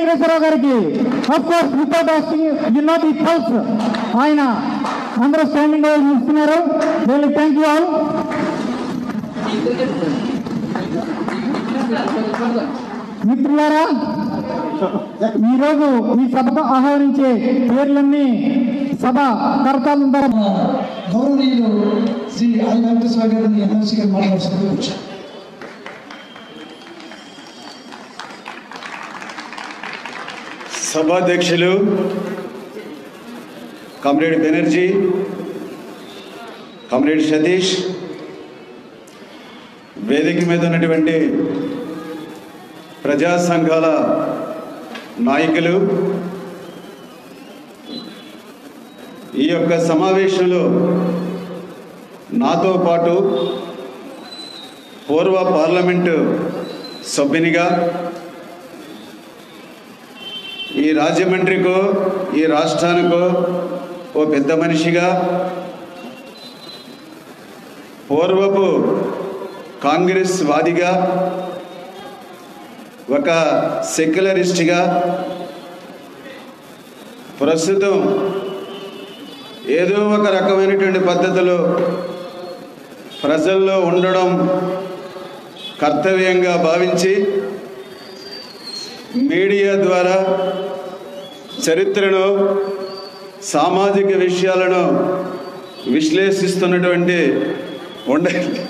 నాగేశ్వరరావు గారికి of course without asking you not ఈ pulse ఆయన అందరూ స్టాండింగ్ ఇస్తున్నారు రియల్లీ థ్యాంక్ యూ ఆల్ మిత్రులారా ఈరోజు ఈ సభకు ఆహ్వానించే పేర్లన్నీ సభ కర్తాల ద్వారా గౌరవనీయులు శ్రీ ఐ వెంకటేశ్వర గారిని ఎమ్మెల్సీ గారు మాట్లాడుతున్నారు సభాధ్యక్షులు కామ్రేడ్ బెనర్జీ కామ్రేడ్ సతీష్ వేదిక మీద ఉన్నటువంటి ప్రజా సంఘాల నాయకులు ఈ యొక్క సమావేశంలో నాతో పాటు పూర్వ పార్లమెంటు సభ్యునిగా ఈ రాజమండ్రికో ఈ రాష్ట్రానికో ఓ పెద్ద మనిషిగా పూర్వపు కాంగ్రెస్ వాదిగా ఒక సెక్యులరిస్ట్గా ప్రస్తుతం ఏదో ఒక రకమైనటువంటి పద్ధతిలో ప్రజల్లో ఉండడం కర్తవ్యంగా భావించి మీడియా ద్వారా చరిత్రను సామాజిక విషయాలను విశ్లేషిస్తున్నటువంటి ఉండ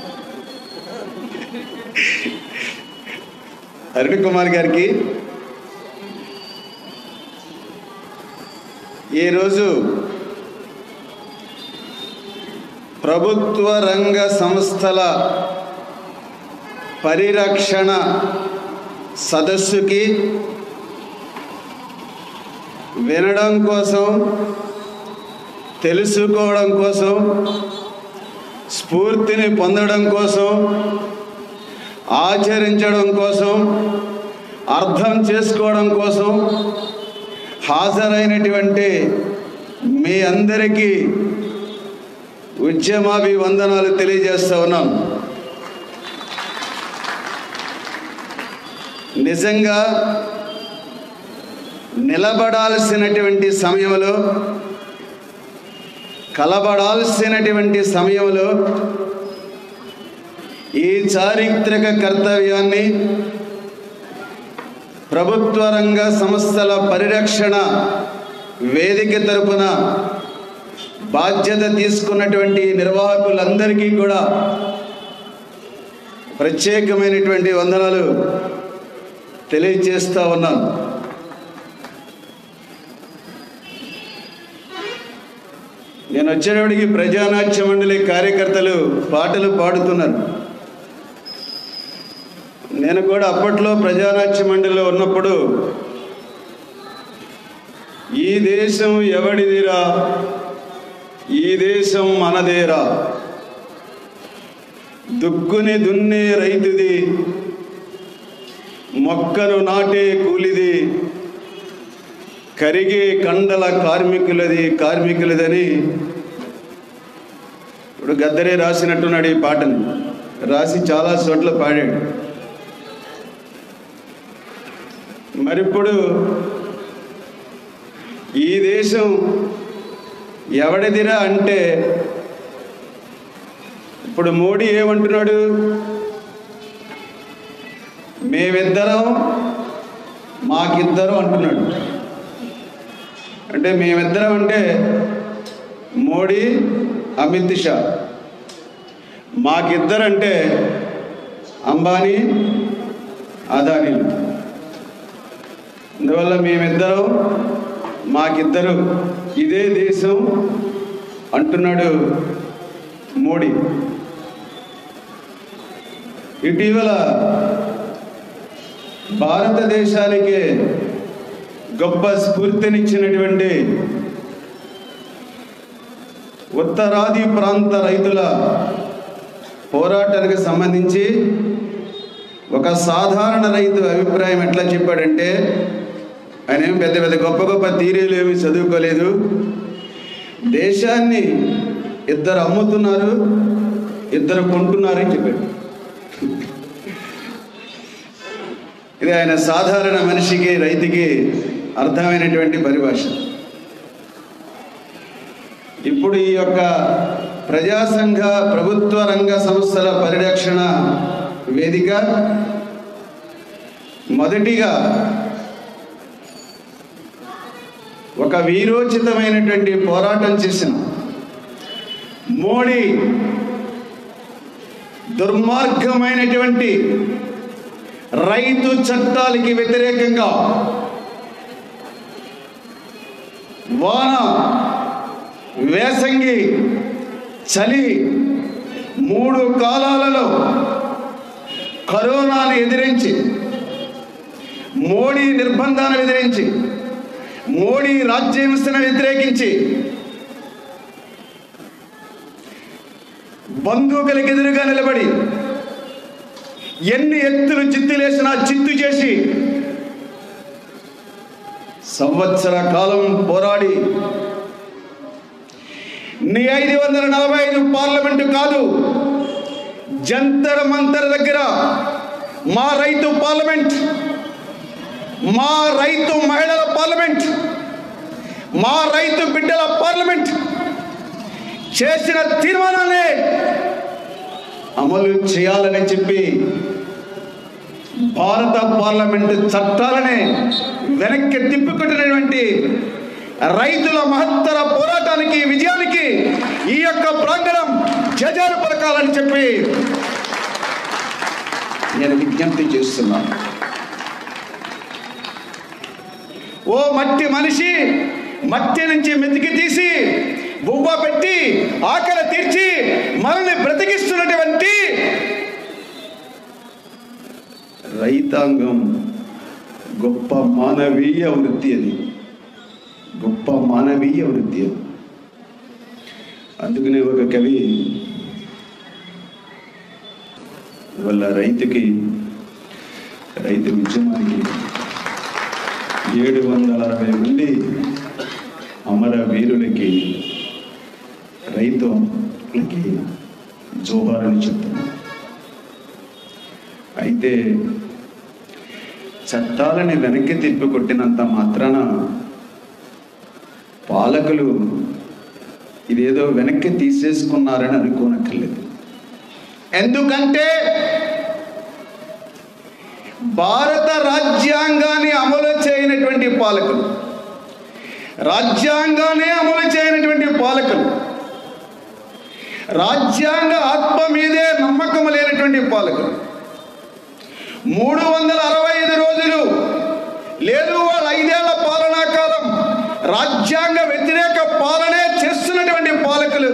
అరుణ్ కుమార్ గారికి ఈరోజు ప్రభుత్వ రంగ సంస్థల పరిరక్షణ సదస్సుకి వినడం కోసం తెలుసుకోవడం కోసం స్ఫూర్తిని పొందడం కోసం ఆచరించడం కోసం అర్థం చేసుకోవడం కోసం హాజరైనటువంటి మీ అందరికీ ఉద్యమాభివందనాలు తెలియజేస్తూ ఉన్నాం నిజంగా నిలబడాల్సినటువంటి సమయంలో కలబడాల్సినటువంటి సమయంలో ఈ చారిత్రక కర్తవ్యాన్ని ప్రభుత్వ రంగ సంస్థల పరిరక్షణ వేదిక తరపున బాధ్యత తీసుకున్నటువంటి నిర్వాహకులందరికీ కూడా ప్రత్యేకమైనటువంటి వందనాలు తెలియజేస్తా ఉన్నాను నేను వచ్చేటప్పటికి ప్రజానాట్య మండలి కార్యకర్తలు పాటలు పాడుతున్నారు నేను కూడా అప్పట్లో ప్రజానాట్య మండలిలో ఉన్నప్పుడు ఈ దేశం ఎవడిదిరా ఈ దేశం మనదేరా దుక్కుని దున్నే రైతుది మొక్కను నాటే కూలిది కరిగే కండల కార్మికులది కార్మికులదని ఇప్పుడు గద్దరే రాసినట్టున్నాడు ఈ పాటని రాసి చాలా చోట్ల పాడాడు మరిప్పుడు ఈ దేశం ఎవడిదిరా అంటే ఇప్పుడు మోడీ ఏమంటున్నాడు మేమిద్దరం మాకిద్దరం అంటున్నాడు అంటే మేమిద్దరం అంటే మోడీ అమిత్ షా మాకిద్దరంటే అంబానీ అదానీలు అందువల్ల మేమిద్దరం మాకిద్దరు ఇదే దేశం అంటున్నాడు మోడీ ఇటీవల భారతదేశానికి గొప్ప స్ఫూర్తినిచ్చినటువంటి ఉత్తరాది ప్రాంత రైతుల పోరాటానికి సంబంధించి ఒక సాధారణ రైతు అభిప్రాయం ఎట్లా చెప్పాడంటే ఆయన ఏం పెద్ద పెద్ద గొప్ప గొప్ప థీరీలు ఏమి చదువుకోలేదు దేశాన్ని ఇద్దరు అమ్ముతున్నారు ఇద్దరు కొంటున్నారని చెప్పాడు ఇది ఆయన సాధారణ మనిషికి రైతుకి అర్థమైనటువంటి పరిభాష ఇప్పుడు ఈ యొక్క ప్రజా సంఘ ప్రభుత్వ రంగ సంస్థల పరిరక్షణ వేదిక మొదటిగా ఒక వీరోచితమైనటువంటి పోరాటం చేసిన మోడీ దుర్మార్గమైనటువంటి రైతు చట్టాలకి వ్యతిరేకంగా వాన వేసంగి చలి మూడు కాలాలలో కరోనాను ఎదిరించి మోడీ నిర్బంధాన్ని ఎదిరించి మోడీ రాజ్యహింసను వ్యతిరేకించి బంధువులకు ఎదురుగా నిలబడి ఎన్ని ఎత్తులు చిత్తులేసినా చిత్తు చేసి సంవత్సర కాలం పోరాడి నీ ఐదు వందల నలభై ఐదు పార్లమెంటు కాదు జంతర్ మంతర్ దగ్గర మా రైతు పార్లమెంట్ మా రైతు మహిళల పార్లమెంట్ మా రైతు బిడ్డల పార్లమెంట్ చేసిన తీర్మానాన్ని అమలు చేయాలని చెప్పి భారత పార్లమెంటు చట్టాలని వెనక్కి తిప్పుకుంటున్నటువంటి రైతుల మహత్తర పోరాటానికి విజయానికి ఈ యొక్క ప్రాంగణం జజాలు పలకాలని చెప్పి నేను విజ్ఞప్తి చేస్తున్నాను ఓ మట్టి మనిషి మట్టి నుంచి మెతికి తీసి బువ్వ పెట్టి ఆకలి తీర్చి మనల్ని బ్రతికిస్తున్నటువంటి రైతాంగం గొప్ప మానవీయ వృత్తి అది గొప్ప మానవీయ వృత్తి అది అందుకనే ఒక కవి వల్ల రైతుకి రైతు ఉద్యమానికి ఏడు వందల అరవై మంది అమర వీరులకి రైతులకి జోహారని చెప్తున్నారు అయితే చట్టాలని వెనక్కి తిప్పి కొట్టినంత మాత్రాన పాలకులు ఇదేదో వెనక్కి తీసేసుకున్నారని అనుకోనక్కర్లేదు ఎందుకంటే భారత రాజ్యాంగాన్ని అమలు చేయనటువంటి పాలకులు రాజ్యాంగాన్ని అమలు చేయనటువంటి పాలకులు రాజ్యాంగ ఆత్మ మీదే నమ్మకం లేనటువంటి పాలకులు మూడు వందల అరవై ఐదు రోజులు లేదు వాళ్ళ ఐదేళ్ల పాలనా కాలం రాజ్యాంగ వ్యతిరేక పాలనే చేస్తున్నటువంటి పాలకులు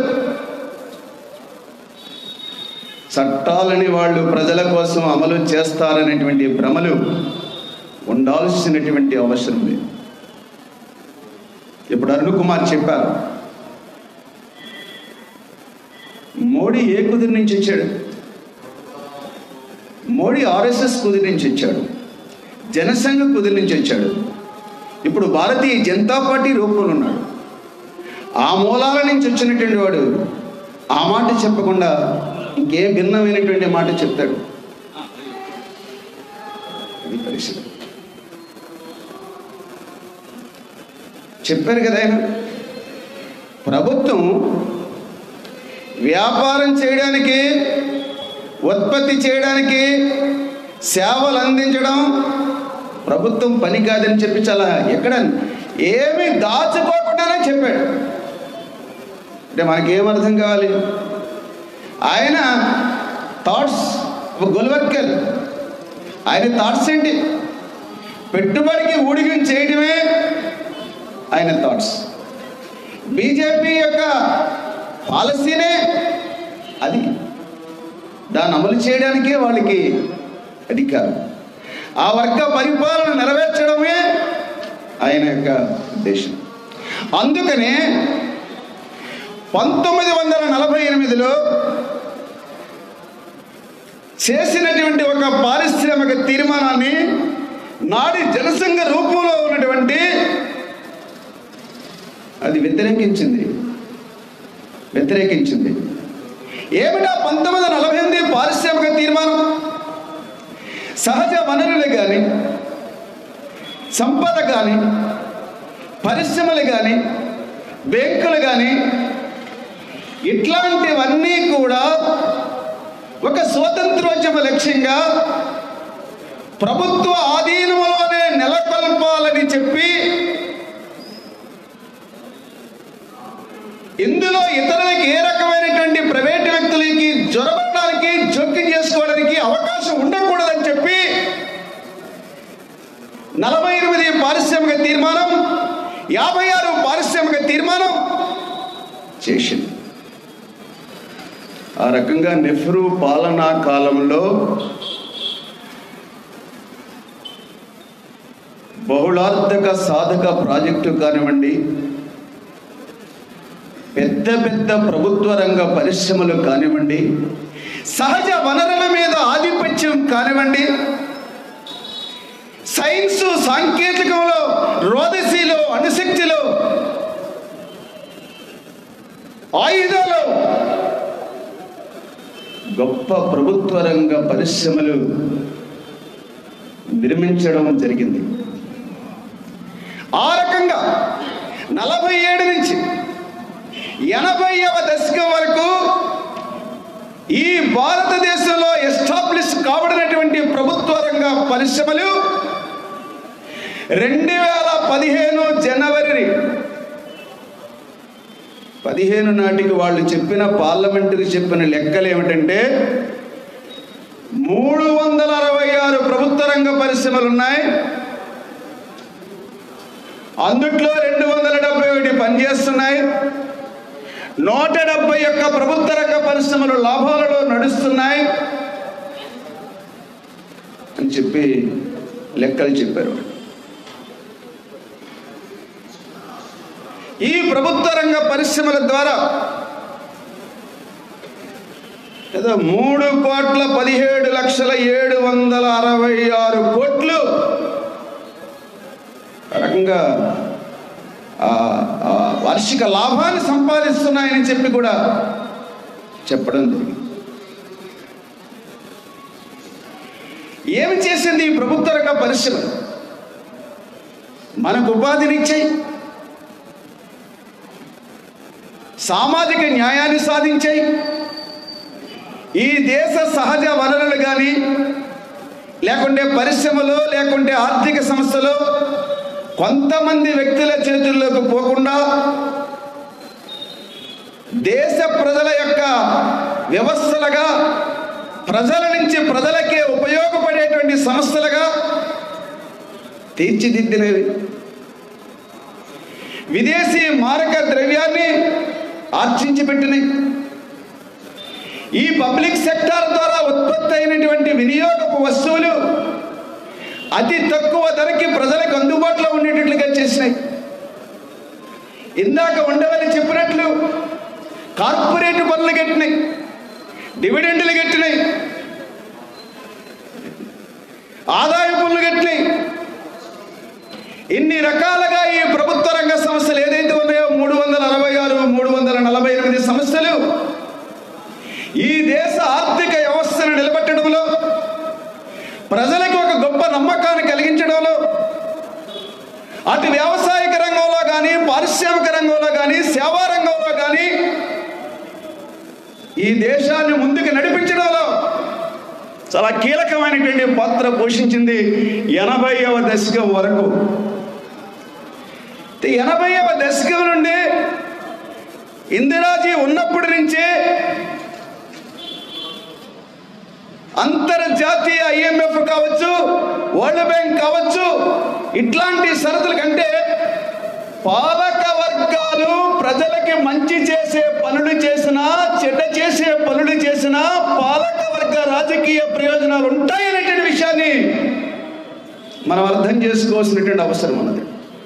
చట్టాలని వాళ్ళు ప్రజల కోసం అమలు చేస్తారనేటువంటి భ్రమలు ఉండాల్సినటువంటి అవసరం లేదు ఇప్పుడు అరుణ్ కుమార్ చెప్పారు మోడీ ఏ కుదిరి నుంచి వచ్చాడు మోడీ ఆర్ఎస్ఎస్ కుదిరి నుంచి వచ్చాడు జనసంఘ కుదిరి నుంచి వచ్చాడు ఇప్పుడు భారతీయ జనతా పార్టీ రూపంలో ఉన్నాడు ఆ మూలాల నుంచి వచ్చినటువంటి వాడు ఆ మాట చెప్పకుండా ఇంకే భిన్నమైనటువంటి మాట చెప్తాడు ఇది పరిస్థితి చెప్పారు కదా ఆయన ప్రభుత్వం వ్యాపారం చేయడానికి ఉత్పత్తి చేయడానికి సేవలు అందించడం ప్రభుత్వం పని కాదని చెప్పి చాలా ఎక్కడ ఏమీ దాచుకోకుండానే చెప్పాడు అంటే మనకేం అర్థం కావాలి ఆయన థాట్స్ గొల్వర్కర్ ఆయన థాట్స్ ఏంటి పెట్టుబడికి ఊడిగం చేయడమే ఆయన థాట్స్ బీజేపీ యొక్క పాలసీనే అది దాన్ని అమలు చేయడానికే వాళ్ళకి అధికారం ఆ వర్గ పరిపాలన నెరవేర్చడమే ఆయన యొక్క ఉద్దేశం అందుకనే పంతొమ్మిది వందల నలభై ఎనిమిదిలో చేసినటువంటి ఒక పారిశ్రామిక తీర్మానాన్ని నాడి జనసంఘ రూపంలో ఉన్నటువంటి అది వ్యతిరేకించింది వ్యతిరేకించింది ఏమిటా పంతొమ్మిది వందల నలభై ఎనిమిది పారిశ్రామిక తీర్మానం సహజ వనరులు కానీ సంపద కానీ పరిశ్రమలు కానీ బ్యాంకులు కానీ ఇట్లాంటివన్నీ కూడా ఒక స్వాతంత్రోద్యమ లక్ష్యంగా ప్రభుత్వ ఆధీనంలోనే నెలకొల్పాలని చెప్పి ఇందులో ఇతరులకి ఏ రకమైనటువంటి ప్రైవేట్ వ్యక్తులకి జొరబడడానికి జోక్యం చేసుకోవడానికి అవకాశం ఉండకూడదని చెప్పి నలభై ఎనిమిది పారిశ్రామిక తీర్మానం యాభై ఆరు పారిశ్రామిక తీర్మానం చేసింది ఆ రకంగా నెహ్రూ పాలనా కాలంలో బహుళార్థక సాధక ప్రాజెక్టు కానివ్వండి పెద్ద పెద్ద ప్రభుత్వ రంగ పరిశ్రమలు కానివ్వండి సహజ వనరుల మీద ఆధిపత్యం కానివ్వండి సైన్స్ సాంకేతికంలో రోదసీలో అణుశక్తిలో ఆయుధాలు గొప్ప ప్రభుత్వ రంగ పరిశ్రమలు నిర్మించడం జరిగింది ఆ రకంగా నలభై ఏడు నుంచి ఎనభైవ దశకం వరకు ఈ భారతదేశంలో ఎస్టాబ్లిష్ కాబడినటువంటి ప్రభుత్వ రంగ పరిశ్రమలు రెండు వేల పదిహేను జనవరి పదిహేను నాటికి వాళ్ళు చెప్పిన పార్లమెంటుకి చెప్పిన లెక్కలు ఏమిటంటే మూడు వందల అరవై ఆరు ప్రభుత్వ రంగ పరిశ్రమలు ఉన్నాయి అందుట్లో రెండు వందల డెబ్బై ఒకటి పనిచేస్తున్నాయి నూట డెబ్బై ఒక్క ప్రభుత్వ రంగ పరిశ్రమలు లాభాలలో నడుస్తున్నాయి అని చెప్పి లెక్కలు చెప్పారు ఈ ప్రభుత్వ రంగ పరిశ్రమల ద్వారా ఏదో మూడు కోట్ల పదిహేడు లక్షల ఏడు వందల అరవై ఆరు కోట్లు ఆ రకంగా ఆ- ఆ వార్షిక లాభాన్ని సంపాదిస్తున్నాయని చెప్పి కూడా చెప్పడం జరిగింది ఏమి చేసింది ఈ ప్రభుత్వ రంగ పరిశ్రమ మనకు ఉపాధినిచ్చాయి సామాజిక న్యాయాన్ని సాధించాయి ఈ దేశ సహజ వనరులు కానీ లేకుంటే పరిశ్రమలో లేకుంటే ఆర్థిక సంస్థలో కొంతమంది వ్యక్తుల చేతుల్లోకి పోకుండా దేశ ప్రజల యొక్క వ్యవస్థలుగా ప్రజల నుంచి ప్రజలకే ఉపయోగపడేటువంటి సంస్థలుగా తీర్చిదిద్దినవి విదేశీ మారక ద్రవ్యాన్ని ఆర్జించి పెట్టినాయి ఈ పబ్లిక్ సెక్టార్ ద్వారా ఉత్పత్తి అయినటువంటి వినియోగపు వస్తువులు అతి తక్కువ ధరకి ప్రజలకు అందుబాటులో ఉండేటట్లుగా చేసినాయి ఇందాక ఉండవని చెప్పినట్లు కార్పొరేట్ పనులు కట్టినాయి డివిడెండ్లు కట్టినాయి ఆదాయ పనులు కట్టినాయి ఇన్ని రకాలుగా ఈ ప్రభుత్వ రంగ సంస్థలు ఏదైతే ఉన్నాయో మూడు వందల అరవై ఆరు మూడు వందల నలభై ఎనిమిది సంస్థలు ఈ దేశ ఆర్థిక వ్యవస్థను నిలబెట్టడంలో ప్రజలకు ఒక గొప్ప నమ్మకాన్ని కలిగించడంలో అటు వ్యావసాయిక రంగంలో కానీ పారిశ్రామిక రంగంలో కానీ సేవా రంగంలో కానీ ఈ దేశాన్ని ముందుకు నడిపించడంలో చాలా కీలకమైనటువంటి పాత్ర పోషించింది ఎనభైవ దశకం వరకు ఎనభైవ దశకం నుండి ఇందిరాజీ ఉన్నప్పటి నుంచే అంతర్జాతీయ ఐఎంఎఫ్ కావచ్చు వరల్డ్ బ్యాంక్ కావచ్చు ఇట్లాంటి షరతుల కంటే పాలక వర్గాలు ప్రజలకి మంచి చేసే పనులు చేసినా చెడ్డ చేసే పనులు చేసినా పాలక వర్గ రాజకీయ ప్రయోజనాలు ఉంటాయనేటువంటి విషయాన్ని మనం అర్థం చేసుకోవాల్సినటువంటి అవసరం ఉన్నది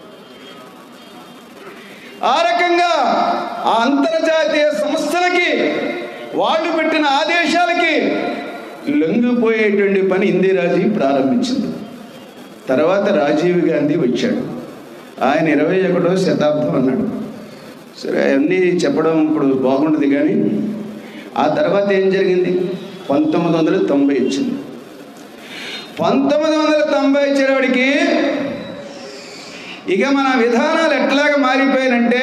ఆ రకంగా ఆ అంతర్జాతీయ సంస్థలకి వాళ్ళు పెట్టిన ఆదేశాలకి లొంగిపోయేటువంటి పని ఇందిరాజీ ప్రారంభించింది తర్వాత రాజీవ్ గాంధీ వచ్చాడు ఆయన ఇరవై ఒకటో శతాబ్దం అన్నాడు సరే అవన్నీ చెప్పడం ఇప్పుడు బాగుండదు కానీ ఆ తర్వాత ఏం జరిగింది పంతొమ్మిది వందల తొంభై వచ్చింది పంతొమ్మిది వందల తొంభై వచ్చేవాడికి ఇక మన విధానాలు ఎట్లాగా మారిపోయానంటే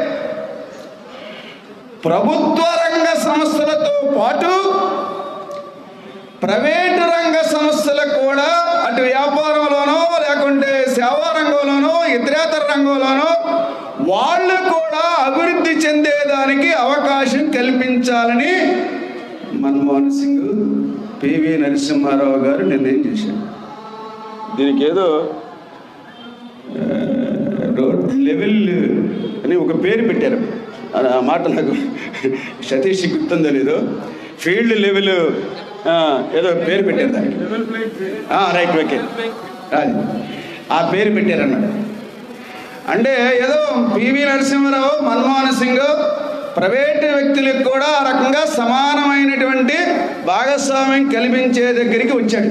ప్రభుత్వ రంగ సంస్థలతో పాటు ప్రైవేటు రంగ సంస్థలకు కూడా అటు వ్యాపారంలోనో లేకుంటే సేవా రంగంలోనో ఇతరేతర రంగంలోనో వాళ్ళు కూడా అభివృద్ధి చెందేదానికి అవకాశం కల్పించాలని మన్మోహన్ సింగ్ పివి నరసింహారావు గారు నిర్ణయం చేశారు దీనికి ఏదో ఆ, రోడ్ లెవెల్ అని ఒక పేరు పెట్టారు అది ఆ మాట నాకు సతీష్ గుర్తుందో లేదో ఫీల్డ్ లెవెల్ ఆ, ఏదో పేరు పెట్టారు దానికి ఆ, రైట్ ఓకే అది ఆ పేరు పెట్టారు అన్నాడు అంటే ఏదో పివి నరసింహారావు మన్మోహన్ సింగ్ ప్రైవేటు వ్యక్తులకు కూడా ఆ రకంగా సమానమైనటువంటి భాగస్వామ్యం కల్పించే దగ్గరికి వచ్చాడు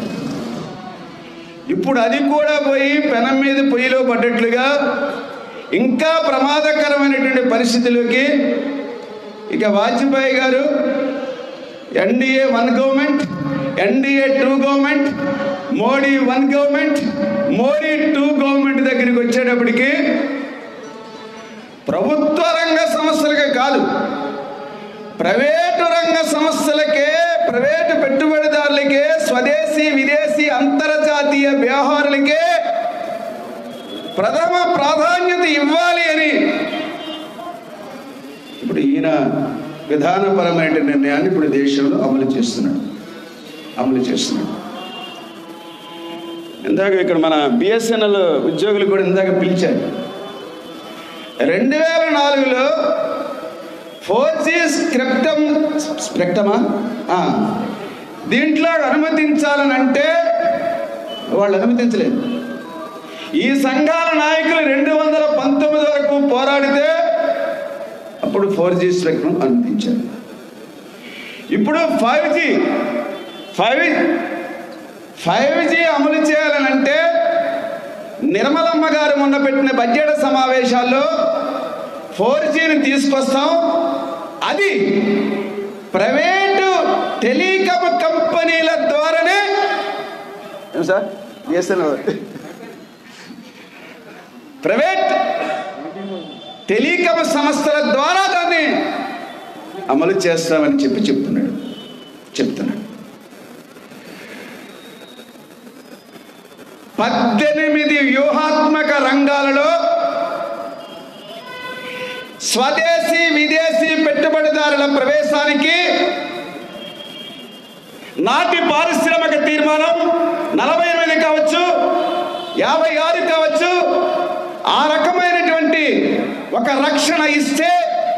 ఇప్పుడు అది కూడా పోయి పెనం మీద పొయ్యిలో పడ్డట్లుగా ఇంకా ప్రమాదకరమైనటువంటి పరిస్థితిలోకి ఇక వాజ్పేయి గారు NDA one government NDA two government Modi one government Modi two government దగ్గరికి వచ్చేటప్పటికి ప్రభుత్వ రంగ సంస్థలకే కాదు ప్రైవేటు రంగ సంస్థలకే ప్రైవేటు పెట్టుబడిదారులకే స్వదేశీ విదేశీ అంతర్జాతీయ వ్యవహారాలకే ప్రథమ ప్రాధాన్యత ఇవ్వాలి అని ఇప్పుడు ఈయన విధానపరమైన నిర్ణయాన్ని ఇప్పుడు దేశంలో అమలు చేస్తున్నాడు అమలు చేస్తున్నాడు ఇందాక ఇక్కడ మన బిఎస్ఎన్ఎల్ ఉద్యోగులు కూడా ఇందాక పిలిచారు రెండు వేల నాలుగులో ఫోర్ జీ స్క్రిప్టమ్ స్క్రిప్టమా ఆ, దీంట్లో అనుమతించాలని అంటే వాళ్ళు అనుమతించలేదు ఈ సంఘాల నాయకులు రెండు వందల పంతొమ్మిది వరకు పోరాడితే అప్పుడు ఫోర్ జీ స్పెక్ట్రమ్ అనుమతించారు ఇప్పుడు five G five five G అమలు చేయాలని అంటే నిర్మలమ్మ గారు మొన్న పెట్టిన బడ్జెట్ సమావేశాల్లో ఫోర్ జీని తీసుకొస్తాం అది ప్రైవేటు టెలికాం కంపెనీల ద్వారానే ఏం సార్ బిఎస్ఎన్ఎల్ ప్రైవేట్ టెలికాం సంస్థల ద్వారా దాన్ని అమలు చేస్తామని చెప్పి చెప్తున్నాడు చెప్తున్నాడు పద్దెనిమిది వ్యూహాత్మక రంగాలలో స్వదేశీ విదేశీ పెట్టుబడిదారుల ప్రవేశానికి నాటి పారిశ్రామిక తీర్మానం నలభై ఎనిమిది కావచ్చు యాభై ఆరు కావచ్చు ఆ రకమైనటువంటి ఒక రక్షణ ఇస్తే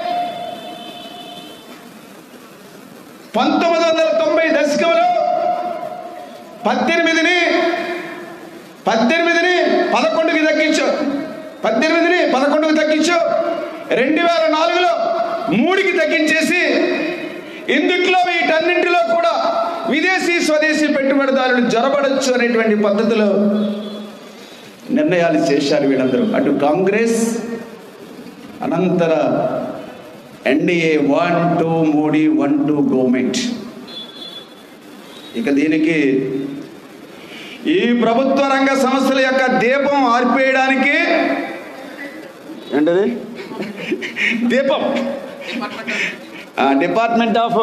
పంతొమ్మిది వందల తొంభై దశకంలో పద్దెనిమిదిని పద్దెనిమిదిని పదకొండుకి తగ్గించు పద్దెనిమిదిని పదకొండుకి తగ్గించు రెండు వేల నాలుగులో మూడుకి తగ్గించేసి ఇందుట్లో వీటన్నింటిలో కూడా విదేశీ స్వదేశీ పెట్టుబడిదారులు జొరబడచ్చు అనేటువంటి పద్ధతిలో నిర్ణయాలు చేశారు వీళ్ళందరూ అటు కాంగ్రెస్ అనంతర NDA one two Modi one two government ఇక దీనికి ఈ ప్రభుత్వ రంగ సంస్థల యొక్క దీపం ఆర్పేయడానికి ఏంటది దీపం డిపార్ట్మెంట్ ఆఫ్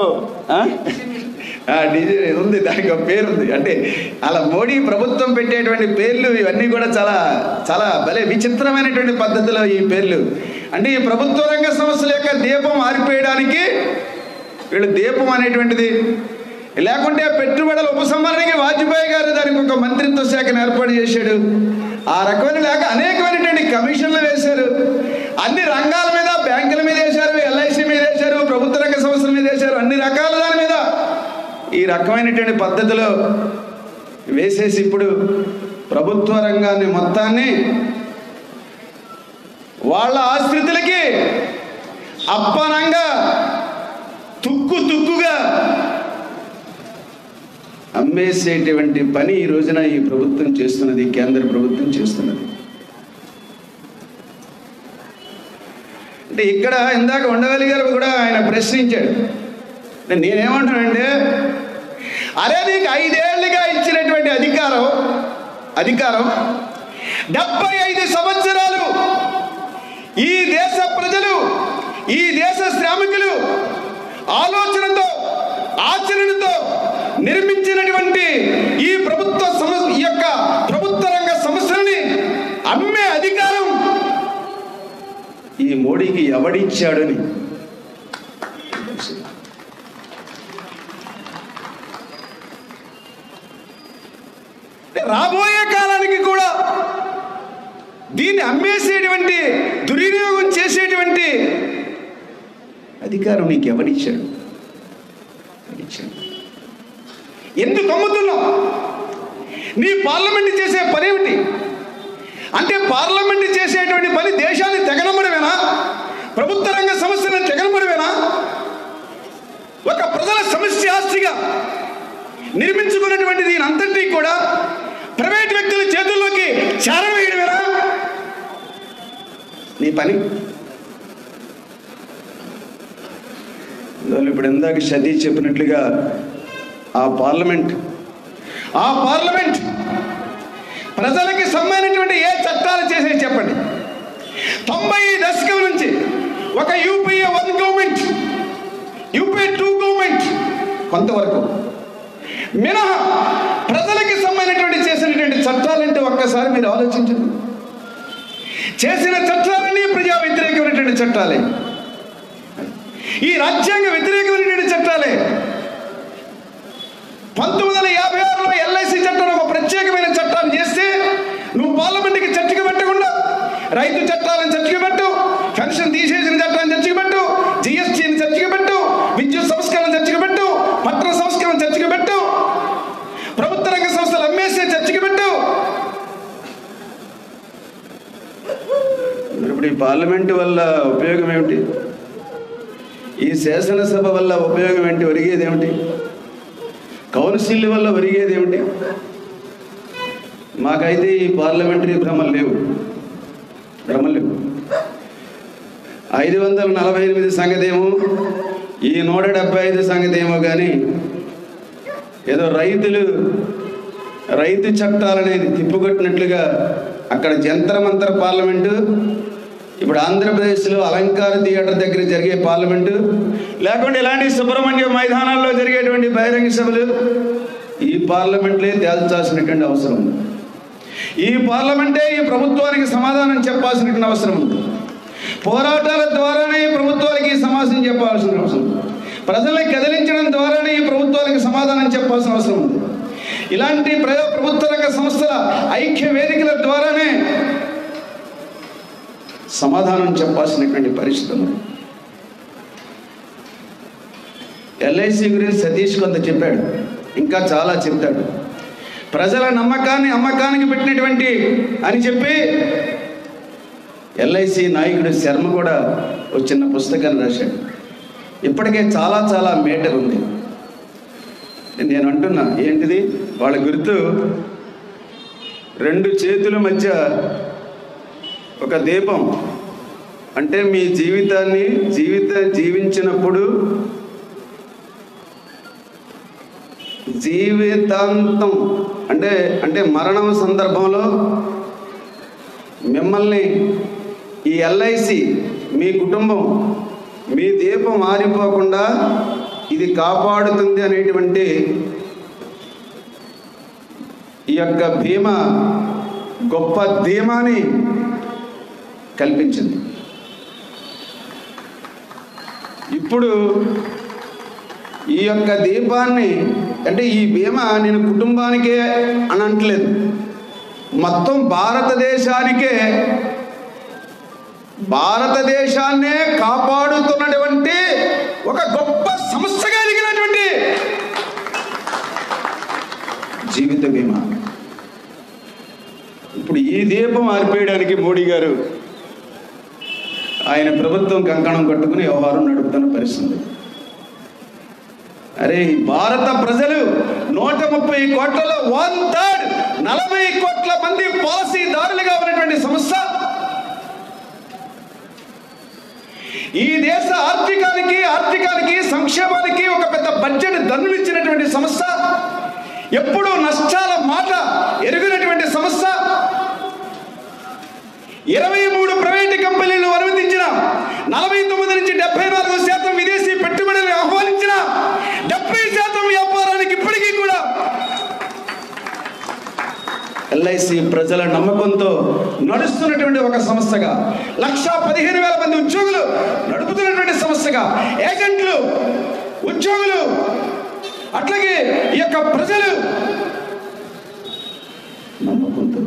ఉంది దానికి ఒక పేరు ఉంది అంటే అలా మోడీ ప్రభుత్వం పెట్టేటువంటి పేర్లు ఇవన్నీ కూడా చాలా చాలా భలే విచిత్రమైనటువంటి పద్ధతిలో ఈ పేర్లు అంటే ఈ ప్రభుత్వ రంగ సంస్థల యొక్క దీపం ఆరిపోయడానికి వీళ్ళు దీపం అనేటువంటిది లేకుంటే పెట్టుబడుల ఉపసంహరణకి వాజ్పేయి గారు దానికి ఒక మంత్రిత్వ శాఖను ఏర్పాటు చేశాడు ఆ రకమైన లేక అనేకమైనటువంటి కమిషన్లు వేశారు అన్ని రంగాల మీద బ్యాంకుల మీద వేశారు ఎల్ఐసి మీద వేశారు ప్రభుత్వ రంగ సంస్థల మీద వేశారు అన్ని రకాల దాని మీద ఈ రకమైనటువంటి పద్ధతిలో వేసేసి ఇప్పుడు ప్రభుత్వ రంగాన్ని మొత్తాన్ని వాళ్ళ ఆశ్రితులకి అప్పనంగా తుక్కు తుక్కుగా అమ్మేసేటువంటి పని ఈ రోజున ఈ ప్రభుత్వం చేస్తున్నది కేంద్ర ప్రభుత్వం చేస్తున్నది అంటే ఇక్కడ ఇందాక ఉండవల్లి గారు కూడా ఆయన ప్రశ్నించాడు అంటే నేనేమంటానంటే అరే నీకు ఐదేళ్లుగా ఇచ్చినటువంటి అధికారం అధికారం డెబ్బై ఐదు సంవత్సరాలు ఈ దేశ ప్రజలు ఈ దేశ శ్రామికులు ఆలోచనతో ఆచరణతో నిర్మించినటువంటి ఈ ప్రభుత్వ సమ ఈ యొక్క ప్రభుత్వ రంగ సంస్థలని అమ్మే అధికారం ఈ మోడీకి ఎవడిచ్చాడని రాబోయే కాలానికి కూడా దీన్ని అమ్మేసేటువంటి దుర్వినియోగం చేసేటువంటి అధికారం నీకు ఎవరిచ్చాడు ఎవరిచ్చాడు ఎందుకు అమ్ముతున్నావు నీ పార్లమెంట్ చేసే పనేమిటి అంటే పార్లమెంట్ చేసేటువంటి పని దేశాన్ని తెగనమ్మడమేనా ప్రభుత్వ రంగ సమస్యలను తెగనమ్మడమేనా ఒక ప్రజల సమస్య ఆస్తిగా నిర్మించుకున్నటువంటి దీని అంతటినీ కూడా ప్రైవేట్ వ్యక్తుల చేతుల్లోకి చేరవేయడమేనా నీ పని వాళ్ళు ఇప్పుడు ఇందాక సతీష్ చెప్పినట్లుగా ఆ పార్లమెంట్ ఆ పార్లమెంట్ ప్రజలకి సమ్మైనటువంటి ఏ చట్టాలు చేసేది చెప్పండి తొంభై దశకం నుంచి ఒక UPA one government UPA two government కొంతవరకు మినహా ప్రజలకి సమ్మైనటువంటి చేసినటువంటి చట్టాలంటే ఒక్కసారి మీరు ఆలోచించండి చేసిన చట్టాలన్నీ ప్రజా వ్యతిరేకమైనటువంటి చట్టాలే ఈ రాజ్యాంగ వ్యతిరేకమైనటువంటి చట్టాలే పంతొమ్మిది వందల యాభై ఆరులో ఎల్ఐసి చట్టం ఒక ప్రత్యేకమైన చట్టాన్ని చేస్తే నువ్వు పార్లమెంట్కి చర్చకు పెట్టకుండా రైతు చట్టాలను చర్చకు పెట్టు పెన్షన్ తీసేసిన చట్టాన్ని చర్చకు పెట్టు జిఎస్టీని చర్చకు పెట్టు విద్యుత్ సంస్కరణ చర్చకు పెట్టు పట్టణ సంస్కరణ చర్చకు పెట్టు ప్రభుత్వ రంగ సంస్థలు అమ్మేసే చర్చకు పెట్టు మరి ఇప్పుడు ఈ పార్లమెంట్ వల్ల ఉపయోగం ఏమిటి ఈ శాసనసభ వల్ల ఉపయోగం ఏంటి ఒరిగేది ఏమిటి కౌన్సిల్ వల్ల ఒరిగేది ఏమిటి మాకైతే ఈ పార్లమెంటరీ భ్రమలు లేవు భ్రమలు లేవు ఐదు వందల నలభై ఎనిమిది సంగతేమో ఈ నూట డెబ్బై ఐదు సంగతేమో కానీ ఏదో రైతులు రైతు చట్టాలనేది తిప్పుకొట్టినట్లుగా అక్కడ జంతరమంతర పార్లమెంటు ఇప్పుడు ఆంధ్రప్రదేశ్లో అలంకార థియేటర్ దగ్గర జరిగే పార్లమెంటు లేకుంటే ఇలాంటి సుబ్రహ్మణ్య మైదానాల్లో జరిగేటువంటి బహిరంగ సభలు ఈ పార్లమెంట్లే తేల్చాల్సినటువంటి అవసరం ఉంది ఈ పార్లమెంటే ఈ ప్రభుత్వానికి సమాధానం చెప్పాల్సినటువంటి అవసరం ఉంది పోరాటాల ద్వారానే ఈ ప్రభుత్వానికి సమాధానం చెప్పాల్సిన అవసరం ఉంది ప్రజల్ని కదిలించడం ద్వారానే ఈ ప్రభుత్వానికి సమాధానం చెప్పాల్సిన అవసరం ఉంది ఇలాంటి ప్రజా ప్రభుత్వ రంగ సంస్థల ఐక్య వేదికల ద్వారానే సమాధానం చెప్పాల్సినటువంటి పరిస్థితి ఉంది ఎల్ఐసి గురించి సతీష్ కొంత చెప్పాడు ఇంకా చాలా చెప్తాడు ప్రజల నమ్మకాన్ని అమ్మకానికి పెట్టినటువంటి అని చెప్పి ఎల్ఐసి నాయకుడు శర్మ కూడా ఒక చిన్న పుస్తకాన్ని రాశాడు ఇప్పటికే చాలా చాలా మేటర్ ఉంది నేను అంటున్నా ఏంటిది వాళ్ళ గుర్తు రెండు చేతుల మధ్య ఒక దీపం అంటే మీ జీవితాన్ని జీవిత జీవించినప్పుడు జీవితాంతం అంటే అంటే మరణం సందర్భంలో మిమ్మల్ని ఈ ఎల్ఐసి మీ కుటుంబం మీ దీపం ఆరిపోకుండా ఇది కాపాడుతుంది అనేటువంటి ఈ యొక్క భీమా గొప్ప ధీమాని కల్పించింది ఇప్పుడు ఈ యొక్క దీపాన్ని అంటే ఈ బీమా నేను కుటుంబానికే అని అంటలేదు మొత్తం భారతదేశానికే భారతదేశాన్నే కాపాడుతున్నటువంటి ఒక గొప్ప సంస్థ కలిగినటువంటి జీవిత బీమా ఇప్పుడు ఈ దీపం ఆర్పేయడానికి మోడీ గారు ఆయన ప్రభుత్వం కంకణం కట్టుకుని వ్యవహారం నడుపుతున్న పరిస్థితి అరే ఈ భారత ప్రజలు నూట ముప్పై కోట్లలో వన్ థర్డ్ నలభై కోట్ల మంది పాలసీదారులుగా ఉన్నటువంటి సంస్థ ఈ దేశ ఆర్థికానికి ఆర్థికానికి సంక్షేమానికి ఒక పెద్ద బడ్జెట్ దన్నులిచ్చినటువంటి సంస్థ ఎప్పుడూ నష్టాల మాట ఎరుగునటువంటి సంస్థ ఇరవై మూడు ప్రైవేటు కంపెనీలు అనుమతించిన నలభై తొమ్మిది నుంచి డెబ్బై నాలుగు శాతం విదేశీ పెట్టుబడులను ఆహ్వానించిన డెబ్బై శాతం వ్యాపారానికి ఇప్పటికీ కూడా ఎల్ఐసి ప్రజల నమ్మకంతో నడుస్తున్నటువంటి ఒక సంస్థగా లక్ష పదిహేను వేల మంది ఉద్యోగులు నడుపుతున్నటువంటి సంస్థగా ఏజెంట్లు ఉద్యోగులు అట్లాగే ఈ యొక్క ప్రజలు నమ్మకంతో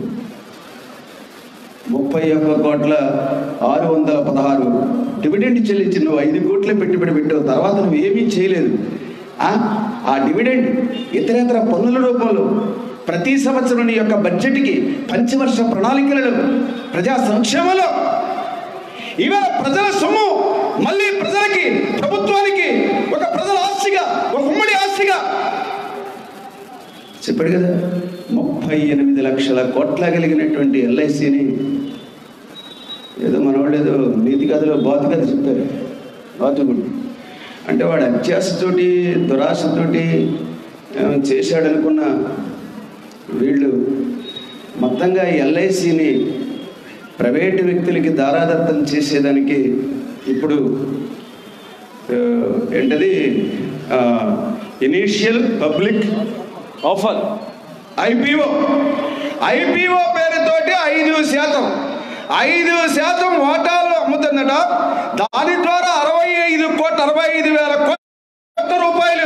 ముప్పై ఒక్క కోట్ల ఆరు వందల పదహారు డివిడెండ్ చెల్లించి నువ్వు ఐదు కోట్లే పెట్టుబడి పెట్టావు తర్వాత నువ్వు ఏమీ చేయలేదు ఆ? ఆ డివిడెండ్ ఇతరేతర పన్నుల రూపంలో ప్రతి సంవత్సరం నీ యొక్క బడ్జెట్కి పంచవర్ష ప్రణాళికలను ప్రజా సంక్షేమంలో ఇవాళ ప్రజల సొమ్ము మళ్ళీ ప్రజలకి ప్రభుత్వానికి ఒక ప్రజల ఆస్తిగా ఒక ఉమ్మడి ఆస్తిగా చెప్పాడు కదా ముప్పై ఎనిమిది లక్షల కోట్ల కలిగినటువంటి ఎల్ఐసిని ఏదో మనవాళ్ళు ఏదో నీతి కథలో బాతు కథ చెప్పారు బాతుగుడు అంటే వాడు అత్యాశతోటి దురాశతోటి ఆ, చేశాడనుకున్న వీళ్ళు మొత్తంగా ఎల్ఐసిని ప్రైవేటు వ్యక్తులకి దారాదత్తం చేసేదానికి ఇప్పుడు ఆ, ఏంటది initial public offer IPO IPO పేరుతోటి ఐదు శాతం ఐదు శాతం వాటాలు అమ్ముతుందట దాని ద్వారా అరవై ఐదు కోట్ల అరవై ఐదు వేల కోట్ల రూపాయలు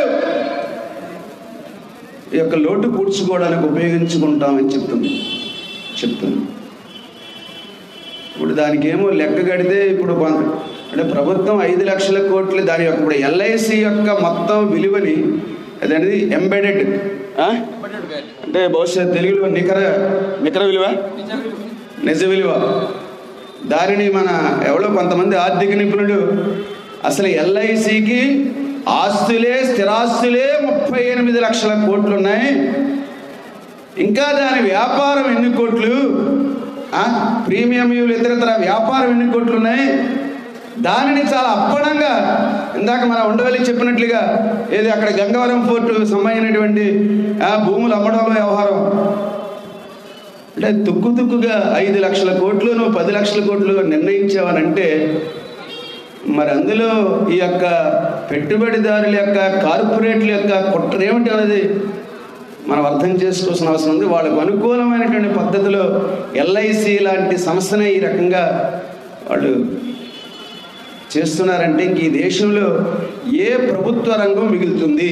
ఈ యొక్క లోటు పూడ్చుకోవడానికి ఉపయోగించుకుంటామని చెప్తుంది చెప్తుంది ఇప్పుడు దానికి ఏమో లెక్క కడితే ఇప్పుడు కొంత అంటే ప్రభుత్వం ఐదు లక్షల కోట్లు దాని యొక్క ఇప్పుడు ఎల్ఐసి యొక్క మొత్తం విలువని అదనేది ఎంబెడెడ్ అంటే బహుశా తెలుగులో నికర నికర విలువ నిజ విలువ దానిని మన ఎవరో కొంతమంది ఆర్థిక నిపుణులు అసలు ఎల్ఐసికి ఆస్తులే స్థిరాస్తులే ముప్పై ఎనిమిది లక్షల కోట్లు ఉన్నాయి ఇంకా దాని వ్యాపారం ఎన్ని కోట్లు ఆ? ప్రీమియంలు ఇతరతర వ్యాపారం ఎన్ని కోట్లు ఉన్నాయి దానిని చాలా అప్పడంగా ఇందాక మన ఉండవల్లి చెప్పినట్లుగా ఏది అక్కడ గంగవరం ఫోర్టు సంబంధించినటువంటి ఆ, భూములు అమ్మడంలో వ్యవహారం అంటే తుక్కు తుక్కుగా ఐదు లక్షల కోట్లు నువ్వు పది లక్షల కోట్లు నిర్ణయించావనంటే మరి అందులో ఈ యొక్క పెట్టుబడిదారుల యొక్క కార్పొరేట్ల యొక్క కుట్ర ఏమిటి అనేది మనం అర్థం చేసుకోవాల్సిన అవసరం ఉంది వాళ్ళకు అనుకూలమైనటువంటి పద్ధతిలో ఎల్ఐసి లాంటి సంస్థనే ఈ రకంగా వాళ్ళు చేస్తున్నారంటే ఇంక ఈ దేశంలో ఏ ప్రభుత్వ రంగం మిగులుతుంది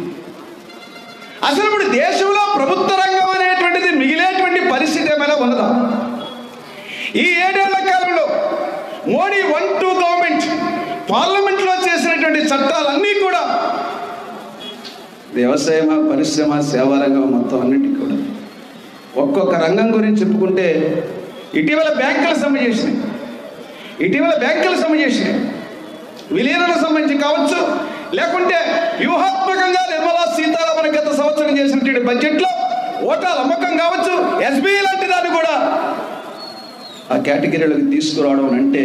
అసలు ఇప్పుడు దేశంలో ప్రభుత్వ రంగం అనేటువంటిది మిగిలేటువంటి పరిస్థితి ఏమైనా ఉన్నదా ఈ ఏడేళ్ల కాలంలో మోడీ వన్ టూ గవర్నమెంట్ పార్లమెంట్లో చేసినటువంటి చట్టాలన్నీ కూడా వ్యవసాయమా పరిశ్రమ సేవా రంగం మొత్తం అన్నిటికీ కూడా ఒక్కొక్క రంగం గురించి చెప్పుకుంటే ఇటీవల బ్యాంకుల సమ్మె చేసినాయి ఇటీవల బ్యాంకుల సమ్మె చేసినాయి విలీనం సంబంధించి కావచ్చు లేకుంటే వ్యూహాత్మకంగా నిర్మలా సీతారామన్ గత సంవత్సరం చేసినటువంటి బడ్జెట్లో ఓటాల అమ్మకం కావచ్చు ఎస్బీఐ లాంటి దాన్ని కూడా ఆ కేటగిరీలోకి తీసుకురావడం అని అంటే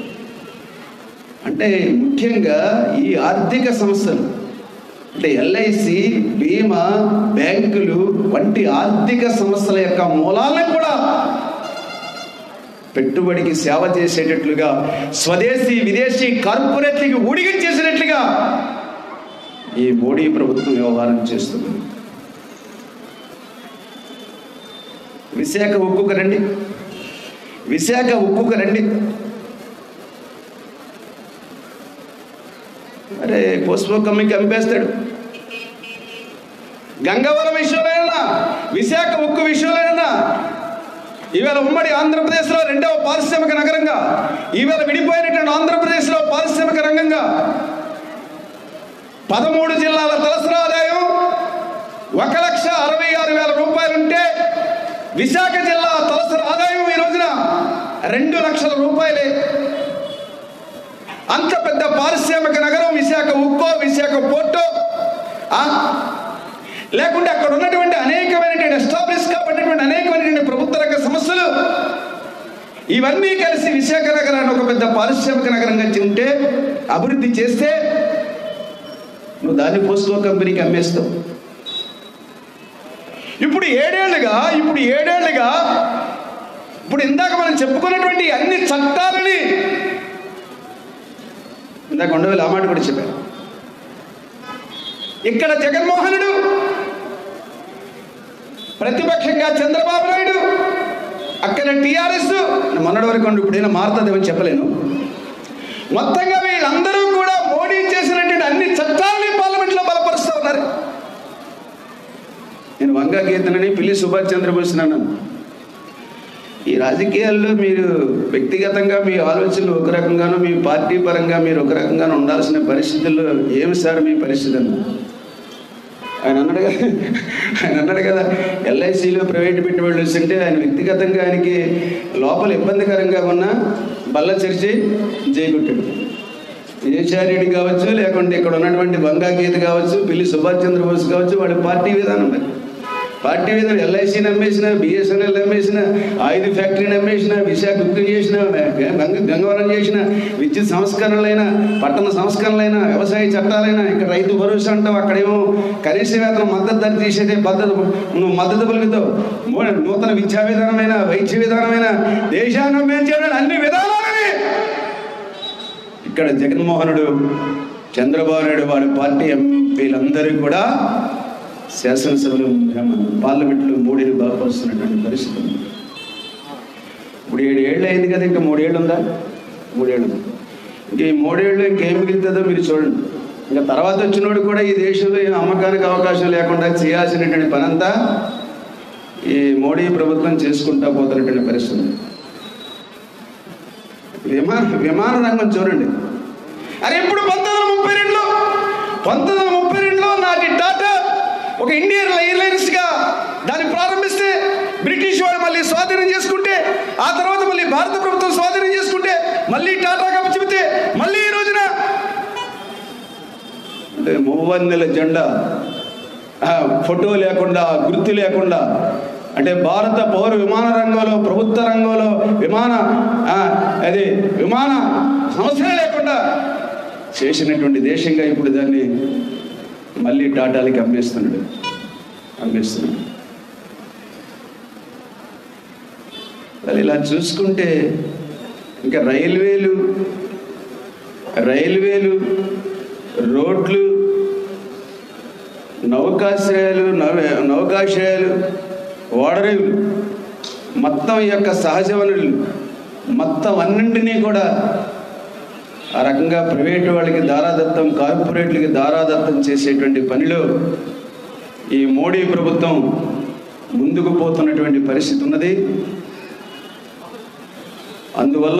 అంటే ముఖ్యంగా ఈ ఆర్థిక సంస్థలు అంటే ఎల్ఐసి బీమా బ్యాంకులు వంటి ఆర్థిక సంస్థల యొక్క మూలాలను కూడా పెట్టుబడికి సేవ చేసేటట్లుగా స్వదేశీ విదేశీ కార్పొరేట్లకి ఊడిగించేసినట్లుగా ఈ మోడీ ప్రభుత్వం వ్యవహారం చేస్తుంది విశాఖ ఉక్కుకు రండి విశాఖ ఉక్కుకు రండి అరే పోస్పో కమ్మికి అమ్మేస్తాడు గంగవరం విషయంలోనైనా విశాఖ ఉక్కు విషయంలోనైనా ఈవేళ ఉమ్మడి ఆంధ్రప్రదేశ్లో రెండవ పారిశ్రామిక నగరంగా ఈవేళ విడిపోయినటువంటి ఆంధ్రప్రదేశ్లో పారిశ్రామిక రంగంగా పదమూడు జిల్లాల తలసరి ఆదాయం ఒక లక్ష అరవై ఆరు వేల రూపాయలుంటే విశాఖ జిల్లా తలసరి ఆదాయం ఈ రోజున రెండు లక్షల రూపాయలే అంత పెద్ద పారిశ్రామిక నగరం విశాఖ ఉక్కో విశాఖ పోర్టో ఆ? లేకుంటే అక్కడ ఉన్నటువంటి అనేకమైనటువంటి ఎస్టాబ్లిష్ కాబట్టినటువంటి అనేకమైనటువంటి ప్రభుత్వ రంగ సంస్థలు ఇవన్నీ కలిసి విశాఖ నగరాన్ని ఒక పెద్ద పారిశ్రామిక నగరంగా ఉంటే అభివృద్ధి చేస్తే నువ్వు దాన్ని పోస్కో కంపెనీకి అమ్మేస్తావు ఇప్పుడు ఏడేళ్లుగా ఇప్పుడు ఏడేళ్లుగా ఇప్పుడు ఇందాక మనం చెప్పుకున్నటువంటి అన్ని చట్టాలని ఇందాక ఉండవేలు ఆ మాట కూడా చెప్పారు ఇక్కడ జగన్మోహనుడు ప్రతిపక్షంగా చంద్రబాబు నాయుడు అక్కడ టీఆర్ఎస్ మొన్నటి వరకు ఉండి ఇప్పుడైనా మారుతుందేమని చెప్పలేను మొత్తంగా వీళ్ళందరూ కూడా మోడీ చేసినటువంటి అన్ని చట్టాలని పార్లమెంట్లో బలపరుస్తూ ఉన్నారు నేను వంగా గీతనని పిల్లి సుభాష్ చంద్రబోస్ అన్నాను ఈ రాజకీయాల్లో మీరు వ్యక్తిగతంగా మీ ఆలోచనలు ఒక రకంగానూ మీ పార్టీ పరంగా మీరు ఒక రకంగానూ ఉండాల్సిన పరిస్థితుల్లో ఏమి సార్ మీ పరిస్థితి అన్న ఆయన అన్నాడు కదా ఆయన అన్నాడు కదా ఎల్ఐసిలో ప్రైవేట్ పెట్టుబడులు వస్తుంటే ఆయన వ్యక్తిగతంగా ఆయనకి లోపల ఇబ్బందికరంగా ఉన్న బల్ల చరిచి జైకొట్టాడు విజయచార్యుడు కావచ్చు లేకుంటే ఇక్కడ ఉన్నటువంటి బంగా గీత కావచ్చు పిల్లి సుభాష్ చంద్రబోస్ కావచ్చు వాళ్ళ పార్టీ విధానం మరి పార్టీ విధానం ఎల్ఐసిని అమ్మేసిన బిఎస్ఎన్ఎల్ అమ్మేసిన ఆయుధ ఫ్యాక్టరీని అమ్మేసిన విశాఖ ఉక్కు చేసిన గంగ గంగవరం చేసిన విద్యుత్ సంస్కరణలైన పట్టణ సంస్కరణలైన వ్యవసాయ చట్టాలైన ఇక్కడ రైతు భరోసా అంటావు అక్కడేమో కనీస వేతనం మద్దతు ధర తీసేదే పద్ధతి నువ్వు మద్దతు పలుకుతావు మూ- నూతన విద్యా విధానమైన వైద్య విధానమైన దేశాన్ని అమ్మేంచాడు అన్ని విధానాలని ఇక్కడ జగన్మోహనుడు చంద్రబాబు నాయుడు వాడి పార్టీ ఎంపీలందరూ కూడా శాసనసభలో పార్లమెంట్లో మూడేళ్ళు బలపరుస్తున్నటువంటి పరిస్థితి ఉంది ఇప్పుడు ఏడు ఏళ్ళు అయింది కదా ఇంకా మూడేళ్ళు ఉందా మూడేళ్ళు ఉంది ఇంక ఈ మూడేళ్ళు ఇంకేం మిగులుతుందో మీరు చూడండి ఇంకా తర్వాత వచ్చినోడు కూడా ఈ దేశంలో ఏం అమ్మకానికి అవకాశం లేకుండా చేయాల్సినటువంటి పనంతా ఈ మోడీ ప్రభుత్వం చేసుకుంటా పోతున్నటువంటి పరిస్థితి ఉంది. విమాన విమాన రంగం చూడండి అరే ఇప్పుడు పంతొమ్మిది వందల ముప్పై రెండులో పంతొమ్మిది వందల ముప్పై రెండులో నాటి టాటా ఒక ఇండియన్ ఎయిర్లైన్స్ గా దాన్ని ప్రారంభిస్తే బ్రిటిష్ వాళ్ళు మళ్ళీ స్వాధీనం చేసుకుంటే ఆ తర్వాత మళ్ళీ భారత ప్రభుత్వం స్వాధీనం చేసుకుంటే మళ్ళీ టాటా కప్పు చెబితే మళ్ళీ ఈ రోజున అంటే మువ్వన్నెల జెండా ఆ, ఫోటో లేకుండా గుర్తు లేకుండా అంటే భారత పౌర విమాన రంగంలో ప్రభుత్వ రంగంలో విమాన ఆ, అది విమాన సంస్థ లేకుండా చేసినటువంటి దేశంగా ఇప్పుడు దాన్ని మళ్ళీ టాటాలకి అమ్మేస్తున్నాడు అమ్మేస్తున్నాడు అది ఇలా చూసుకుంటే ఇంకా రైల్వేలు రైల్వేలు రోడ్లు నౌకాశ్రయాలు నవ నౌకాశ్రయాలు ఓడరేవులు మొత్తం ఈ యొక్క సహజ వనరులు మొత్తం అన్నింటినీ కూడా ఆ రకంగా ప్రైవేటు వాళ్ళకి దారాదత్తం కార్పొరేట్లకి దారాదత్తం చేసేటువంటి పనిలో ఈ మోడీ ప్రభుత్వం ముందుకు పోతున్నటువంటి పరిస్థితి ఉన్నది అందువల్ల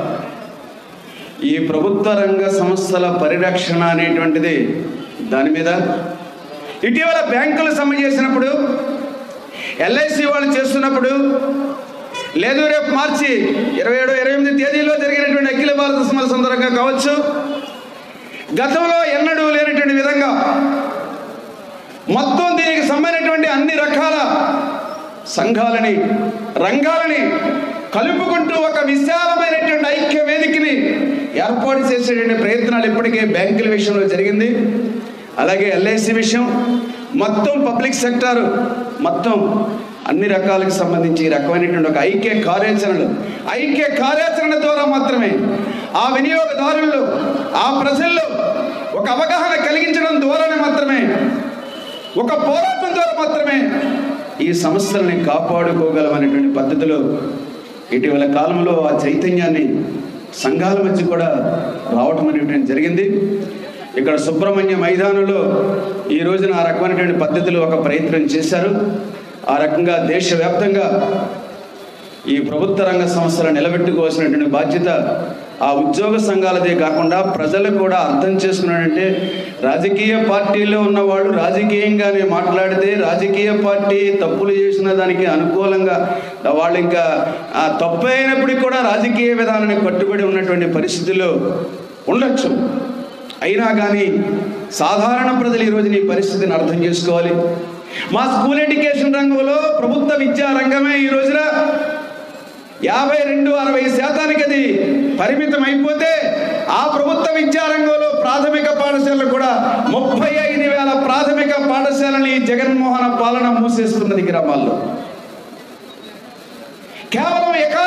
ఈ ప్రభుత్వ రంగ సంస్థల పరిరక్షణ అనేటువంటిది దాని మీద ఇటీవల బ్యాంకులు సమ్మె చేసినప్పుడు ఎల్ఐసి వాళ్ళు చేస్తున్నప్పుడు లేదు రేపు మార్చి ఇరవై ఏడు ఇరవై ఎనిమిది తేదీలో జరిగినటువంటి అఖిల భారత సమ్మెల సందర్భంగా కావచ్చు గతంలో ఎన్నడూ లేనటువంటి విధంగా మొత్తం దీనికి సంబంధించినటువంటి అన్ని రకాల సంఘాలని రంగాలని కలుపుకుంటూ ఒక విశాలమైనటువంటి ఐక్య వేదికని ఏర్పాటు చేసేటువంటి ప్రయత్నాలు ఇప్పటికే బ్యాంకుల విషయంలో జరిగింది అలాగే ఎల్ఐసి విషయం మొత్తం పబ్లిక్ సెక్టార్ మొత్తం అన్ని రకాలకు సంబంధించి ఈ రకమైనటువంటి ఒక ఐక్య కార్యాచరణలు ఐక్య కార్యాచరణ ద్వారా మాత్రమే ఆ వినియోగదారుల్లో ఆ ప్రజల్లో ఒక అవగాహన కలిగించడం ద్వారానే మాత్రమే ఒక పోరాటం ద్వారా మాత్రమే ఈ సంస్థల్ని కాపాడుకోగలమనేటువంటి పద్ధతిలో ఇటీవల కాలంలో ఆ చైతన్యాన్ని సంఘాల మధ్య కూడా రావటం అనేటువంటి జరిగింది ఇక్కడ సుబ్రహ్మణ్య మైదానంలో ఈ రోజున ఆ రకమైనటువంటి పద్ధతిలో ఒక ప్రయత్నం చేశారు ఆ రకంగా దేశవ్యాప్తంగా ఈ ప్రభుత్వ రంగ సంస్థలు నిలబెట్టుకోవాల్సినటువంటి బాధ్యత ఆ ఉద్యోగ సంఘాలదే కాకుండా ప్రజలు కూడా అర్థం చేసుకున్నాడంటే రాజకీయ పార్టీలో ఉన్నవాళ్ళు రాజకీయంగానే మాట్లాడితే రాజకీయ పార్టీ తప్పులు చేసిన దానికి అనుకూలంగా వాళ్ళు ఇంకా ఆ తప్పు అయినప్పటికీ కూడా రాజకీయ విధానానికి కట్టుబడి ఉన్నటువంటి పరిస్థితుల్లో ఉండొచ్చు అయినా కానీ సాధారణ ప్రజలు ఈరోజు నీ పరిస్థితిని అర్థం చేసుకోవాలి మా స్కూల్ ఎడ్యుకేషన్ రంగంలో ప్రభుత్వ విద్యా రంగమే ఈ రోజున యాభై రెండు అరవై శాతానికి అది పరిమితం అయిపోతే ఆ ప్రభుత్వ విద్యారంగంలో ప్రాథమిక పాఠశాలలు కూడా ముప్పై ఐదు వేల ప్రాథమిక పాఠశాలని జగన్మోహన పాలన మూసేస్తున్నది గ్రామాల్లో కేవలం ఎకా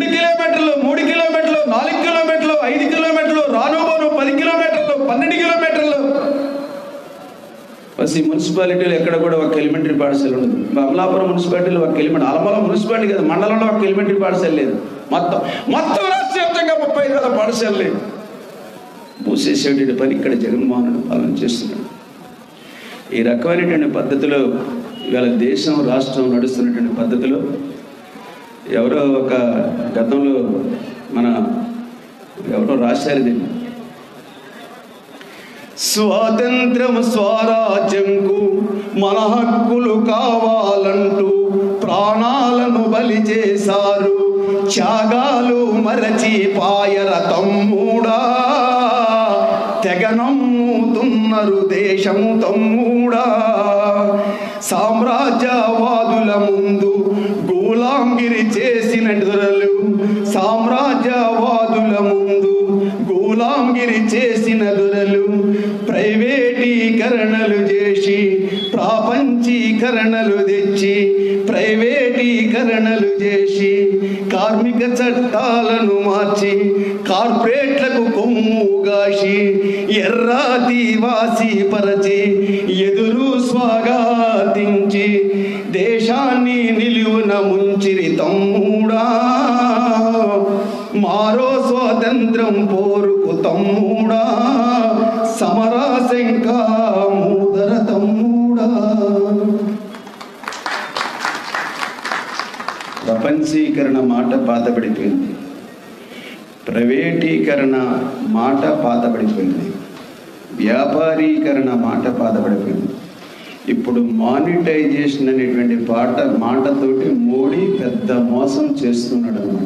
రెండు కిలోమీటర్లు మూడు కిలోమీటర్లు నాలుగు కిలోమీటర్లు ఐదు కిలోమీటర్లు రానుబోను పది కిలోమీటర్లు పన్నెండు కిలోమీటర్లు బస్ ఈ మున్సిపాలిటీలో ఎక్కడ కూడా ఒక ఎలిమెంటరీ పాఠశాల ఉండదు అమలాపురం మున్సిపాలిటీలో ఒక ఎలిమెంట్ అలమల మున్సిపాలిటీ కదా మండలంలో ఒక ఎలిమెంటరీ పాఠశాల లేదు మొత్తం మొత్తం రాష్ట్ర వ్యాప్తంగా ముప్పై వేల పాఠశాల లేదు మూసేసేటువంటి పని ఇక్కడ జగన్మోహన్ రెడ్డి పాలన చేస్తున్నాడు ఈ రకమైనటువంటి పద్ధతిలో ఇవాళ దేశం రాష్ట్రం నడుస్తున్నటువంటి పద్ధతిలో ఎవరో ఒక గతంలో మన ఎవరో రాశారు దీన్ని స్వాతంత్రం స్వరాజ్యంకు మన హక్కులు కావాలంటూ ప్రాణాలను బలి చేశారు త్యాగాలు మరచి పాయర తమ్ముడా తెగనమ్ముతున్నారు దేశము తమ్ముడా సామ్రాజ్యవాదుల ముందు గూలాంగిరి చేసిన దొరలు సామ్రాజ్యవాదుల ముందు గూలాంగిరి చేసిన దొరలు ప్రైవేటీకరణలు చేసి ప్రాపంచీకరణలు తెచ్చి ప్రైవేటీకరణలు చేసి కార్మిక చట్టాలను మార్చి కార్పొరేట్లకు కొమ్ము గాసి ఎర్రాతి వాసి పరచి ఎదురు స్వాగతించి దేశాన్ని నిలువున ముంచిరి తమ్ముడా మారో స్వాతంత్రం పోరుకు తమ్ముడా సమరాశంక మూదర తమ్ముడా ప్రపంచీకరణ మాట పాతబడిపోయింది ప్రైవేటీకరణ మాట పాతబడిపోయింది వ్యాపారీకరణ మాట పాతబడిపోయింది ఇప్పుడు మానిటైజేషన్ అనేటువంటి పాట మాటతోటి మోడీ పెద్ద మోసం చేస్తున్నాడు అనమాట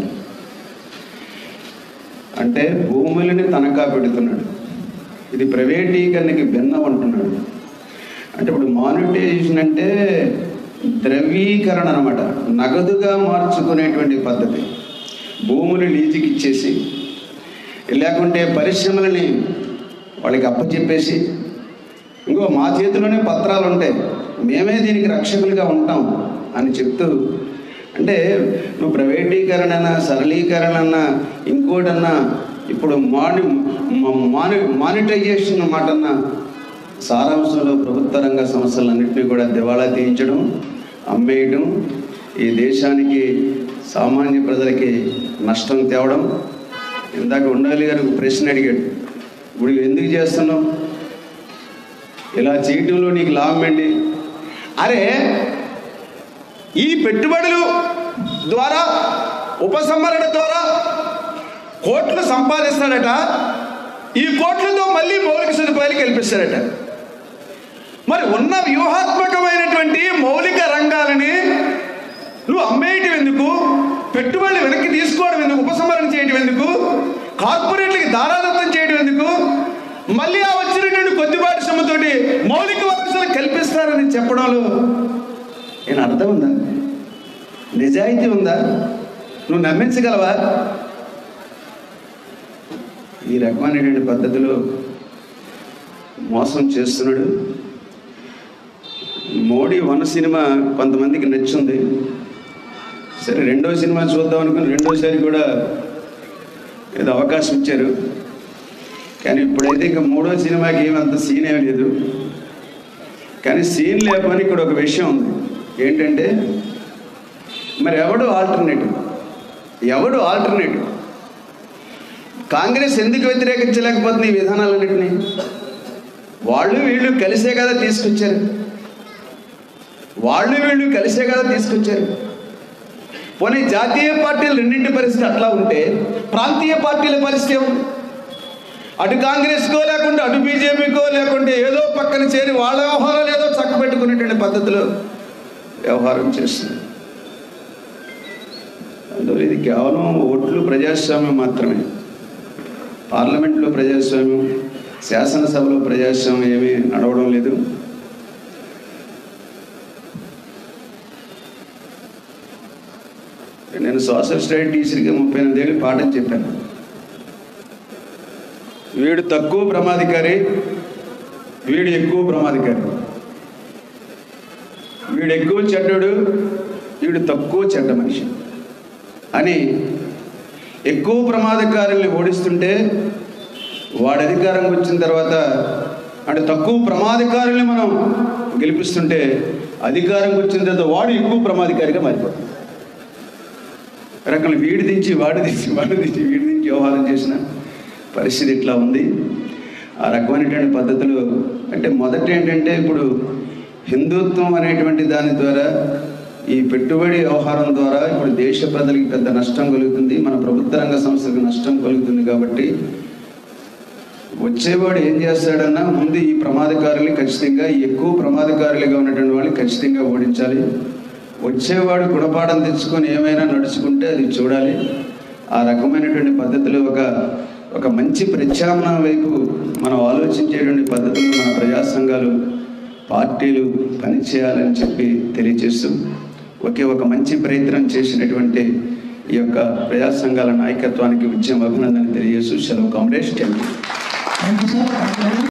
అంటే భూములని తనఖా పెడుతున్నాడు ఇది ప్రైవేటీకరణకి భిన్నం అంటున్నాడు అంటే ఇప్పుడు మానిటైజేషన్ అంటే ద్రవీకరణ అనమాట నగదుగా మార్చుకునేటువంటి పద్ధతి భూములు లీజుకి ఇచ్చేసి లేకుంటే పరిశ్రమలని వాళ్ళకి అప్పచెప్పేసి ఇంకో మా చేతిలోనే పత్రాలు ఉంటాయి మేమే దీనికి రక్షకులుగా ఉంటాం అని చెప్తూ అంటే నువ్వు ప్రైవేటీకరణ అన్నా సరళీకరణ అన్నా ఇంకోటన్నా ఇప్పుడు మాని మాని మానిటైజేషన్ మాట అన్నా సారాంశంలో ప్రభుత్వ రంగ సంస్థలన్నింటినీ కూడా దివాళా తీయించడం అమ్మేయడం ఈ దేశానికి సామాన్య ప్రజలకి నష్టం తేవడం ఇందాక ఉండాలి గారు ఒక ప్రశ్న అడిగాడు ఇప్పుడు ఎందుకు చేస్తున్నావు ఇలా చేయటంలో నీకు లాభం ఏంటి అరే ఈ పెట్టుబడులు ద్వారా ఉపసంహరణ ద్వారా కోట్లు సంపాదిస్తాడట ఈ కోట్లతో మళ్ళీ మౌలిక సదుపాయాలు కల్పిస్తాడట మరి ఉన్న వ్యూహాత్మకమైనటువంటి మౌలిక రంగాలని నువ్వు అమ్మేయటం ఎందుకు పెట్టుబడులు వెనక్కి తీసుకోవడం ఎందుకు ఉపసంహరణ చేయడం ఎందుకు కార్పొరేట్లకి దారాదత్తం చేయడం ఎందుకు మళ్ళీ ఆ వచ్చినటువంటి కొద్దిపాటి సొమ్ముతోటి మౌలిక వసతులు కల్పిస్తారని చెప్పడంలో నేను అర్థం ఉందా నిజాయితీ ఉందా నువ్వు నమ్మించగలవా ఈ రకమైనటువంటి పద్ధతిలో మోసం చేస్తున్నాడు మోడీ వన్ సినిమా కొంతమందికి నచ్చింది సరే రెండో సినిమా చూద్దాం అనుకుని రెండోసారి కూడా ఏదో అవకాశం ఇచ్చారు కానీ ఇప్పుడైతే ఇంకా మూడో సినిమాకి ఏమి అంత సీన్ ఏమి లేదు కానీ సీన్ లేకపోతే ఇక్కడ ఒక విషయం ఉంది ఏంటంటే మరి ఎవడు ఆల్టర్నేటివ్ ఎవడు ఆల్టర్నేటివ్ కాంగ్రెస్ ఎందుకు వ్యతిరేకించలేకపోతుంది ఈ విధానాలన్నింటినీ వాళ్ళు వీళ్ళు కలిసే కదా తీసుకొచ్చారు వాళ్ళు వీళ్ళు కలిసే కదా తీసుకొచ్చారు పోనీ జాతీయ పార్టీలు రెండింటి పరిస్థితి అట్లా ఉంటే ప్రాంతీయ పార్టీల పరిస్థితి ఏముంది అటు కాంగ్రెస్కో లేకుంటే అటు బీజేపీకో లేకుంటే ఏదో పక్కన చేరి వాళ్ళ వ్యవహారాలు ఏదో చక్కబెట్టుకునేటువంటి పద్ధతిలో వ్యవహారం చేస్తుంది అందువల్ల ఇది కేవలం ఓట్లు ప్రజాస్వామ్యం మాత్రమే పార్లమెంట్లో ప్రజాస్వామ్యం శాసనసభలో ప్రజాస్వామ్యం ఏమీ నడవడం లేదు నేను సోషల్ స్టడీ టీచర్గా ముప్పై ఎనిమిదేళ్ళు పాఠం చెప్పాను వీడు తక్కువ ప్రమాదకారి వీడు ఎక్కువ ప్రమాదకారి వీడు ఎక్కువ చెడ్డడు వీడు తక్కువ చెడ్డ మనిషి అని ఎక్కువ ప్రమాదకారుల్ని ఓడిస్తుంటే వాడి అధికారంకి వచ్చిన తర్వాత అంటే తక్కువ ప్రమాదకారుల్ని మనం గెలిపిస్తుంటే అధికారంకి వచ్చిన తర్వాత వాడు ఎక్కువ ప్రమాదకారిగా మారిపోతాడు రకాల వీడి దించి వాడి దించి వాడి దించి వీడి దించి వ్యవహారం చేసిన పరిస్థితి ఇట్లా ఉంది ఆ రకమైనటువంటి పద్ధతులు అంటే మొదట ఏంటంటే ఇప్పుడు హిందుత్వం అనేటువంటి దాని ద్వారా ఈ పెట్టుబడి వ్యవహారం ద్వారా ఇప్పుడు దేశ ప్రజలకి పెద్ద నష్టం కలుగుతుంది మన ప్రభుత్వ రంగ సంస్థలకు నష్టం కలుగుతుంది కాబట్టి వచ్చేవాడు ఏం చేస్తాడన్నా ముందు ఈ ప్రమాదకారుల్ని ఖచ్చితంగా ఈ ఎక్కువ ప్రమాదకారులుగా ఉన్నటువంటి వాళ్ళని ఖచ్చితంగా ఓడించాలి వచ్చేవాడు గుణపాఠం తెచ్చుకొని ఏమైనా నడుచుకుంటే అది చూడాలి ఆ రకమైనటువంటి పద్ధతులు ఒక ఒక మంచి ప్రత్యామ్నాయం వైపు మనం ఆలోచించేటువంటి పద్ధతులు మన ప్రజా సంఘాలు పార్టీలు పనిచేయాలని చెప్పి తెలియజేస్తూ ఒకే ఒక మంచి ప్రయత్నం చేసినటువంటి ఈ యొక్క ప్రజా సంఘాల నాయకత్వానికి ఉద్యమ అభినందన తెలియజేస్తూ సెలవు comrade thank you thank you sir